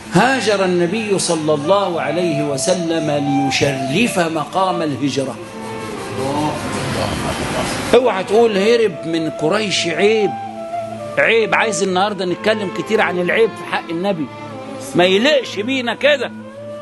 هاجر النبي صلى الله عليه وسلم ليشرف مقام الهجرة اوعى تقول هرب من قريش عيب عيب عايز النهارده نتكلم كتير عن العيب في حق النبي ما يلقش بينا كده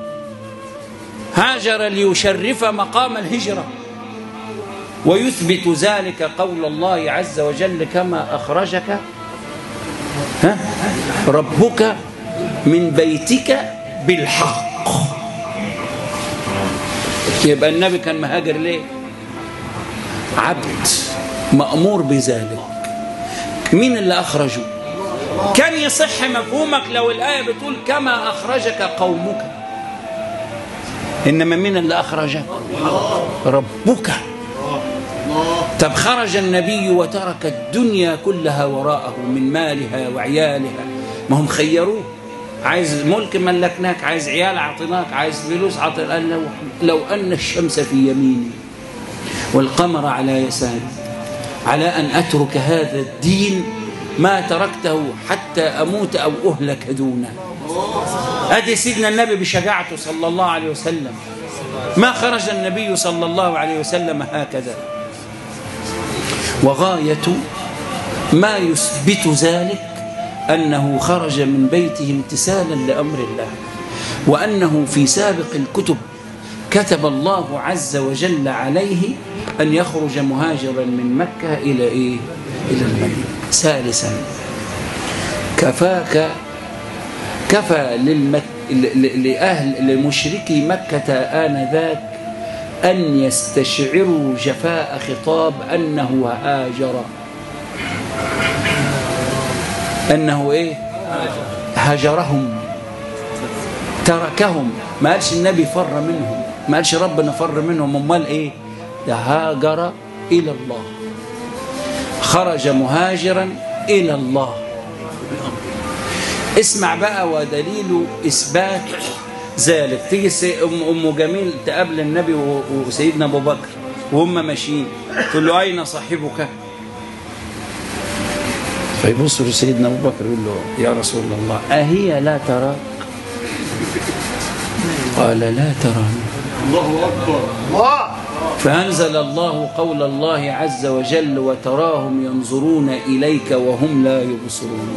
هاجر ليشرف مقام الهجرة ويثبت ذلك قول الله عز وجل كما أخرجك ها ربك من بيتك بالحق يبقى النبي كان مهاجر ليه عبد مأمور بذلك مين اللي أخرجه كان يصح مفهومك لو الآية بتقول كما أخرجك قومك إنما مين اللي أخرجك ربك طب خرج النبي وترك الدنيا كلها وراءه من مالها وعيالها ما هم خيروه عايز ملك ملكناك عايز عيال اعطيناك عايز فلوس اعطيناك قال لو, لو ان الشمس في يميني والقمر على يساري على ان اترك هذا الدين ما تركته حتى اموت او اهلك دونه ادي سيدنا النبي بشجاعته صلى الله عليه وسلم ما خرج النبي صلى الله عليه وسلم هكذا وغايه ما يثبت ذلك أنه خرج من بيته امتثالا لأمر الله وأنه في سابق الكتب كتب الله عز وجل عليه أن يخرج مهاجرا من مكة إلى إيه؟ إلى المدينة ثالثا كفاك كفى للمك... لأهل لمشركي مكة آنذاك أن يستشعروا جفاء خطاب أنه هاجر أنه إيه هجرهم تركهم ما قالش النبي فر منهم ما قالش ربنا فر منهم امال ايه ده هاجر الى الله خرج مهاجرا الى الله اسمع بقى ودليل اثبات ذلك تيجي ام ام جميل تقابل النبي وسيدنا ابو بكر وهم ماشيين تقول له اين صاحبك فيبص لسيدنا ابو بكر يقول له يا رسول الله اهي لا تراك قال لا تراني الله اكبر الله فأنزل الله قول الله عز وجل وتراهم ينظرون إليك وهم لا يبصرون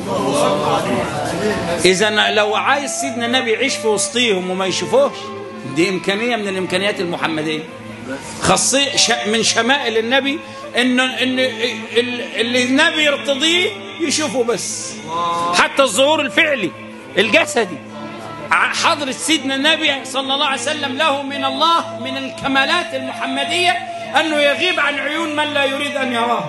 إذا لو عايز سيدنا النبي يعيش في وسطيهم وما يشوفوش دي إمكانية من الإمكانيات المحمدية خاصية من شمائل النبي إن إن اللي النبي يرتضيه يشوفه بس حتى الظهور الفعلي الجسدي حضرة سيدنا النبي صلى الله عليه وسلم له من الله من الكمالات المحمدية أنه يغيب عن عيون من لا يريد أن يراه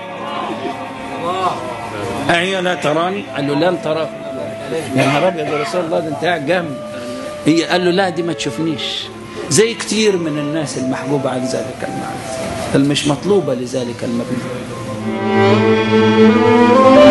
أهي لا تراني قال له لن تراه يا نهار أبيض يا رسول الله ده أنت قاعد جنبي هي قال له لا دي ما تشوفنيش زي كتير من الناس المحجوبة عن ذلك المعنى المش مطلوبة لذلك المبنى